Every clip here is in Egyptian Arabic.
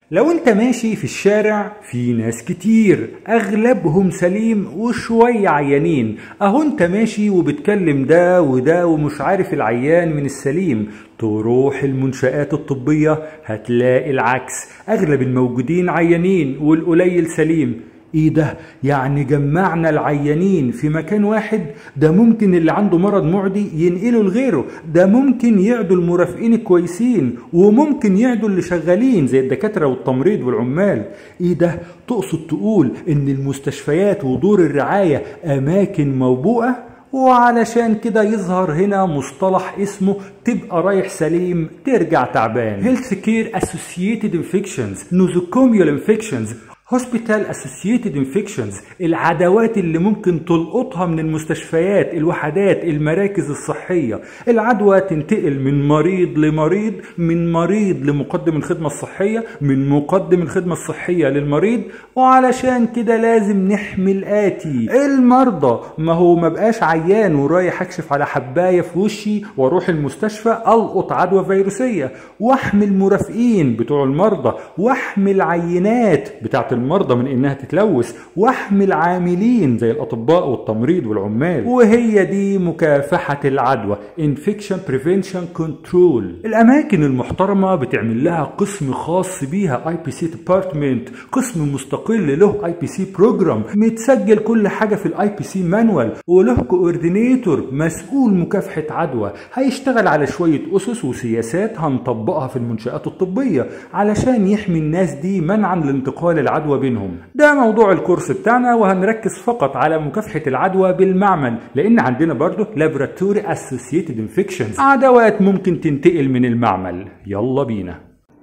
لو انت ماشي في الشارع في ناس كتير اغلبهم سليم وشوية عيانين اهو انت ماشي وبتكلم ده وده ومش عارف العيان من السليم تروح المنشآت الطبية هتلاقي العكس اغلب الموجودين عيانين والقليل سليم ايه ده يعني جمعنا العيانين في مكان واحد ده ممكن اللي عنده مرض معدي ينقله لغيره ده ممكن يعدوا المرافقين الكويسين وممكن يعدوا اللي شغالين زي الدكاترة والتمريض والعمال ايه ده تقصد تقول ان المستشفيات ودور الرعاية اماكن موبوءة وعلشان كده يظهر هنا مصطلح اسمه تبقى رايح سليم ترجع تعبان Health Care Associated Infections Nosocomial Infections هوسبيتال اسوسييتد انفكشنز العدوات اللي ممكن تلقطها من المستشفيات الوحدات المراكز الصحيه العدوى تنتقل من مريض لمريض من مريض لمقدم الخدمه الصحيه من مقدم الخدمه الصحيه للمريض وعلشان كده لازم نحمي الاتي المرضى ما هو ما بقاش عيان ورايح اكشف على حبايه في وشي واروح المستشفى القط عدوى فيروسيه واحمي المرافقين بتوع المرضى واحمي العينات بتاعت المرضى من انها تتلوث واحمي العاملين زي الاطباء والتمريض والعمال وهي دي مكافحه العدوى انفكشن بريفنشن كنترول الاماكن المحترمه بتعمل لها قسم خاص بيها اي بي سي ديبارتمنت قسم مستقل له اي بي سي بروجرام متسجل كل حاجه في الاي بي سي مانوال وله كوردينيتور مسؤول مكافحه عدوى هيشتغل على شويه اسس وسياسات هنطبقها في المنشات الطبيه علشان يحمي الناس دي منعا لانتقال العدوى العدوى بينهم ده موضوع الكورس بتاعنا وهنركز فقط على مكافحة العدوى بالمعمل لأن عندنا برضه لابراتوري اسوسييتد انفكشنز عدوات ممكن تنتقل من المعمل يلا بينا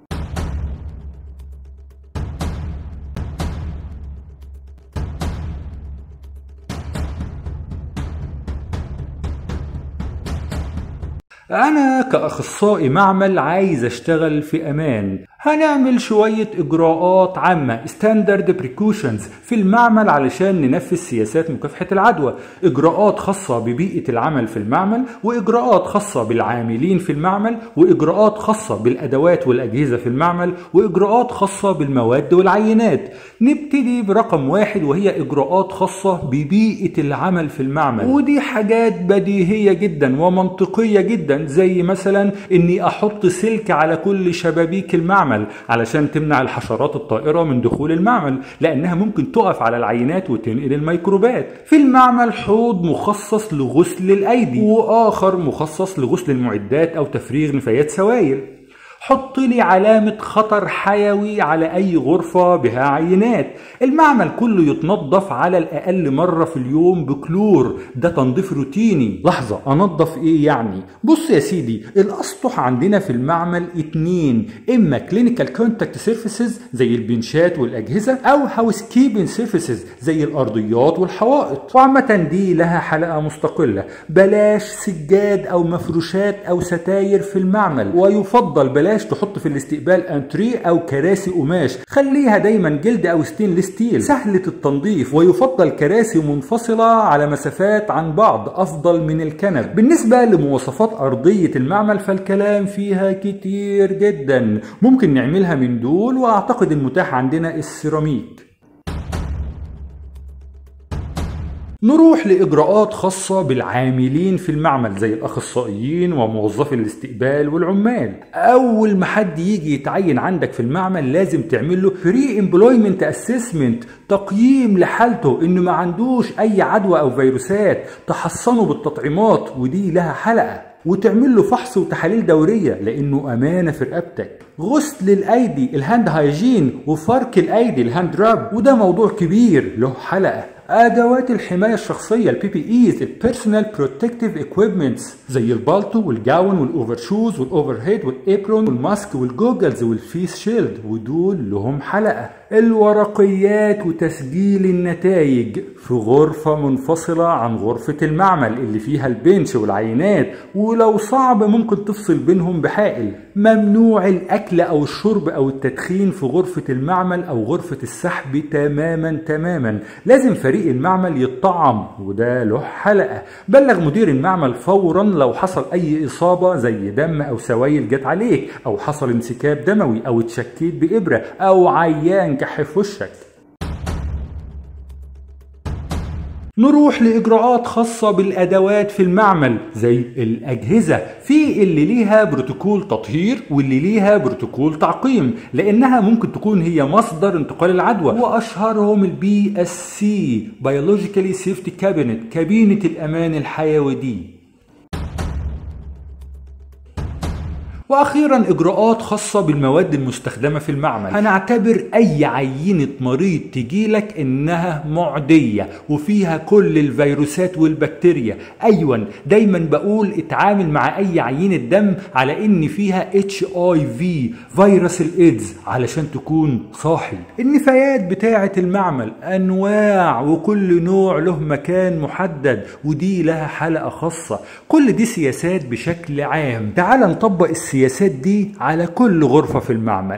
أنا كأخصائي معمل عايز أشتغل في أمان هنعمل شوية إجراءات عامة ستاندرد بريكوشنز في المعمل علشان ننفذ سياسات مكافحة العدوى إجراءات خاصة ببيئة العمل في المعمل وإجراءات خاصة بالعاملين في المعمل وإجراءات خاصة بالأدوات والأجهزة في المعمل وإجراءات خاصة بالمواد والعينات نبتدي برقم واحد وهي إجراءات خاصة ببيئة العمل في المعمل ودي حاجات بديهية جدا ومنطقية جدا زي مثلا إني أحط سلك على كل شبابيك المعمل المعمل علشان تمنع الحشرات الطائرة من دخول المعمل لأنها ممكن تقف على العينات وتنقل الميكروبات في المعمل حوض مخصص لغسل الأيدي وآخر مخصص لغسل المعدات أو تفريغ نفايات سوائل حط لي علامة خطر حيوي على أي غرفة بها عينات المعمل كله يتنظف على الأقل مرة في اليوم بكلور ده تنظيف روتيني لحظة أنظف إيه يعني بص يا سيدي الأسطح عندنا في المعمل اتنين إما كلينيكال كونتاكت سيرفيسز زي البنشات والأجهزة أو هاوس كيبن سيرفيسز زي الأرضيات والحوائط وعامة دي لها حلقة مستقلة بلاش سجاد أو مفروشات أو ستاير في المعمل ويفضل بلاش بلاش تحط في الاستقبال انتري او كراسي قماش خليها دايما جلد او ستينلس ستيل سهلة التنظيف ويفضل كراسي منفصلة على مسافات عن بعض افضل من الكنب بالنسبة لمواصفات ارضية المعمل فالكلام فيها كتير جدا ممكن نعملها من دول واعتقد المتاح عندنا السيراميك نروح لإجراءات خاصة بالعاملين في المعمل زي الأخصائيين وموظفي الاستقبال والعمال أول ما حد يجي يتعين عندك في المعمل لازم تعمل له بري امبلويمنت اسسمنت تقييم لحالته إنه ما عندوش أي عدوى أو فيروسات تحصنه بالتطعيمات ودي لها حلقة وتعمل له فحص وتحاليل دوريه لانه امانه في رقبتك غسل الايدي الهاند هايجين وفرك الايدي الهاند راب وده موضوع كبير له حلقه ادوات الحمايه الشخصيه البي بي ايز البيرسونال بروتكتيف ايكويبمنتس زي البالتو والجاون والاوفر شوز والاوفر هيد والابرون والماسك والجوجلز والفيس شيلد ودول لهم حلقه الورقيات وتسجيل النتائج في غرفه منفصله عن غرفه المعمل اللي فيها البنش والعينات ولو صعب ممكن تفصل بينهم بحائل ممنوع الاكل او الشرب او التدخين في غرفه المعمل او غرفه السحب تماما تماما لازم فريق فريق المعمل يتطعم وده له حلقة بلغ مدير المعمل فورا لو حصل أي إصابة زي دم أو سوائل جت عليك أو حصل انسكاب دموي أو اتشكيت بإبرة أو عيان كح في وشك نروح لإجراءات خاصة بالأدوات في المعمل زي الأجهزة في اللي ليها بروتوكول تطهير واللي ليها بروتوكول تعقيم لأنها ممكن تكون هي مصدر انتقال العدوى وأشهرهم البي اس سي بيولوجيكالي سيفتي كابينت كابينة الأمان الحيوي دي واخيرا اجراءات خاصه بالمواد المستخدمه في المعمل هنعتبر اي عينه مريض تجيلك انها معديه وفيها كل الفيروسات والبكتيريا ايوه دايما بقول اتعامل مع اي عينه دم على ان فيها اتش اي في فيروس الايدز علشان تكون صاحي النفايات بتاعه المعمل انواع وكل نوع له مكان محدد ودي لها حلقه خاصه كل دي سياسات بشكل عام تعال نطبق السياسات دي على كل غرفة في المعمل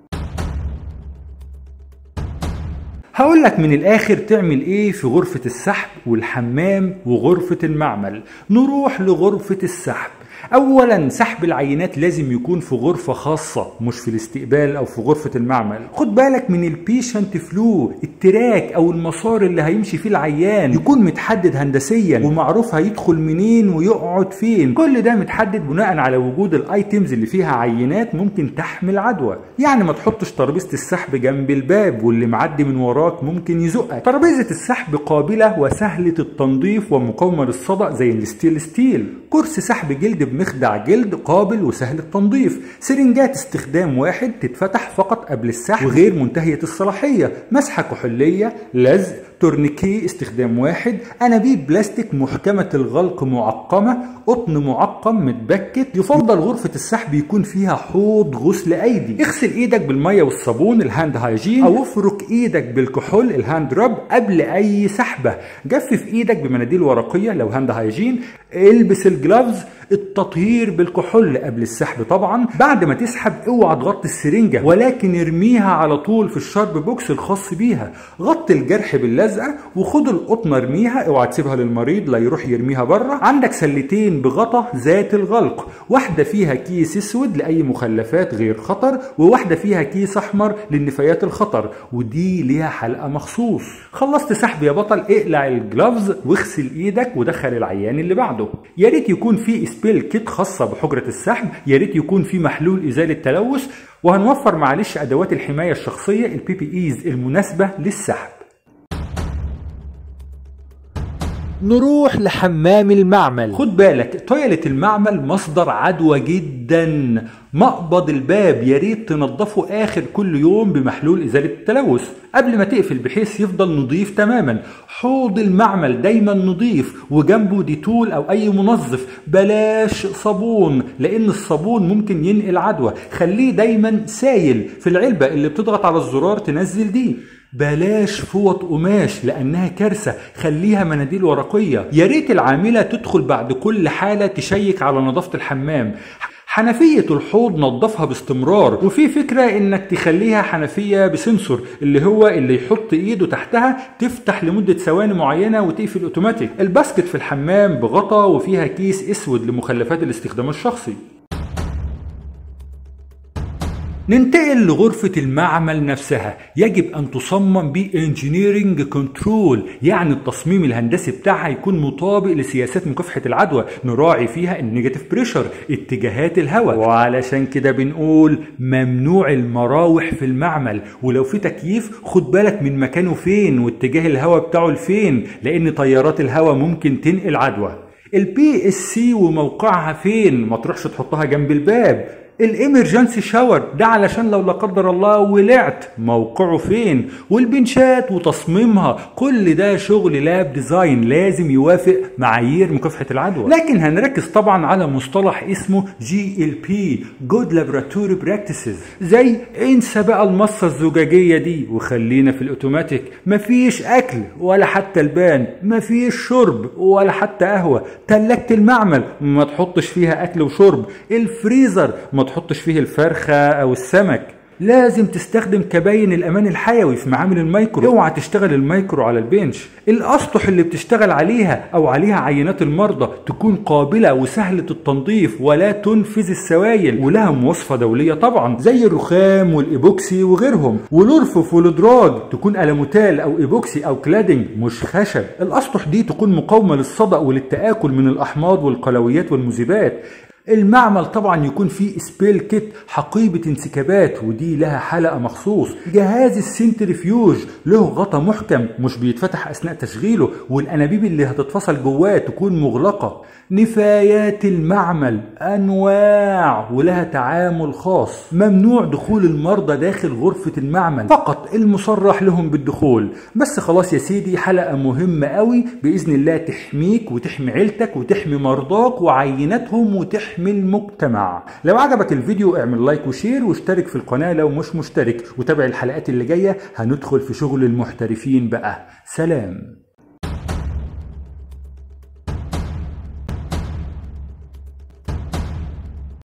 هقول لك من الاخر تعمل ايه في غرفة السحب والحمام وغرفة المعمل نروح لغرفة السحب اولا سحب العينات لازم يكون في غرفة خاصة مش في الاستقبال او في غرفة المعمل خد بالك من البيشنت فلو التراك او المسار اللي هيمشي فيه العيان يكون متحدد هندسيا ومعروف هيدخل منين ويقعد فين كل ده متحدد بناء على وجود الايتمز اللي فيها عينات ممكن تحمل عدوى يعني ما تحطش ترابيزة السحب جنب الباب واللي معدي من وراك ممكن يزقك ترابيزة السحب قابلة وسهلة التنظيف ومقاومة للصدأ زي الستيل ستيل كرسي سحب جلد بمخدع جلد قابل وسهل التنظيف سرنجات استخدام واحد تتفتح فقط قبل السحب وغير منتهية الصلاحية مسحة كحولية لزق تورنيكي استخدام واحد انابيب بلاستيك محكمة الغلق معقمة قطن معقم متبكت يفضل غرفة السحب يكون فيها حوض غسل ايدي اغسل ايدك بالمية والصابون الهاند هايجين او افرك ايدك بالكحول الهاند راب قبل اي سحبة جفف ايدك بمناديل ورقية لو هاند هايجين البس الجلافز التطهير بالكحول قبل السحب طبعا بعد ما تسحب اوعى تغطي السرنجة ولكن ارميها على طول في الشارب بوكس الخاص بيها غطي الجرح باللزقة وخد القطنة ارميها اوعى تسيبها للمريض لا يروح يرميها بره عندك سلتين بغطا ذات الغلق واحدة فيها كيس اسود لأي مخلفات غير خطر وواحدة فيها كيس احمر للنفايات الخطر ودي ليها حلقة مخصوص خلصت سحب يا بطل اقلع الجلافز واغسل ايدك ودخل العيان اللي بعده يا ريت يكون في سبيل كيت خاصة بحجرة السحب يا ريت يكون في محلول ازالة تلوث وهنوفر معلش ادوات الحماية الشخصية البي بي ايز المناسبة للسحب نروح لحمام المعمل خد بالك تويلة المعمل مصدر عدوى جدا مقبض الباب يا ريت تنضفه اخر كل يوم بمحلول ازاله التلوث قبل ما تقفل بحيث يفضل نظيف تماما حوض المعمل دايما نظيف وجنبه ديتول او اي منظف بلاش صابون لان الصابون ممكن ينقل عدوى خليه دايما سايل في العلبه اللي بتضغط على الزرار تنزل دي بلاش فوط قماش لانها كارثه خليها مناديل ورقيه يا ريت العامله تدخل بعد كل حاله تشيك على نظافه الحمام حنفية الحوض نظفها باستمرار وفي فكرة انك تخليها حنفية بسنسور اللي هو اللي يحط ايده تحتها تفتح لمدة ثواني معينة وتقفل اوتوماتيك الباسكت في الحمام بغطا وفيها كيس اسود لمخلفات الاستخدام الشخصي ننتقل لغرفة المعمل نفسها يجب أن تصمم بإنجينيرينج كنترول يعني التصميم الهندسي بتاعها يكون مطابق لسياسات مكافحة العدوى نراعي فيها النيجاتيف بريشر اتجاهات الهواء وعلشان كده بنقول ممنوع المراوح في المعمل ولو في تكييف خد بالك من مكانه فين واتجاه الهواء بتاعه لفين لأن تيارات الهواء ممكن تنقل عدوى البي اس سي وموقعها فين ما تروحش تحطها جنب الباب الامرجنسي شاور ده علشان لو لا قدر الله ولعت موقعه فين والبنشات وتصميمها كل ده شغل لاب ديزاين لازم يوافق معايير مكافحه العدوى لكن هنركز طبعا على مصطلح اسمه جي ال بي جود لابراتوري براكتسز زي انسى بقى المصه الزجاجيه دي وخلينا في الاوتوماتيك مفيش اكل ولا حتى البان مفيش شرب ولا حتى قهوه تلاجه المعمل ما تحطش فيها اكل وشرب الفريزر ما تحطش فيه الفرخة أو السمك لازم تستخدم كباين الامان الحيوي في معامل الميكرو اوعى تشتغل الميكرو على البنش الاسطح اللي بتشتغل عليها او عليها عينات المرضى تكون قابله وسهله التنظيف ولا تنفذ السوائل ولها مواصفه دوليه طبعا زي الرخام والايبوكسي وغيرهم والارفف والادراج تكون الموتال او ايبوكسي او كلادنج مش خشب الاسطح دي تكون مقاومه للصدأ وللتآكل من الاحماض والقلويات والمذيبات المعمل طبعا يكون فيه سبيل كيت حقيبة انسكابات ودي لها حلقة مخصوص جهاز السنترفيوج له غطا محكم مش بيتفتح أثناء تشغيله والأنابيب اللي هتتفصل جواه تكون مغلقة نفايات المعمل أنواع ولها تعامل خاص ممنوع دخول المرضى داخل غرفة المعمل فقط المصرح لهم بالدخول بس خلاص يا سيدي حلقة مهمة قوي بإذن الله تحميك وتحمي عيلتك وتحمي مرضاك وعيناتهم وتحمي المجتمع لو عجبك الفيديو اعمل لايك وشير واشترك في القناة لو مش مشترك وتابع الحلقات اللي جاية هندخل في شغل المحترفين بقى سلام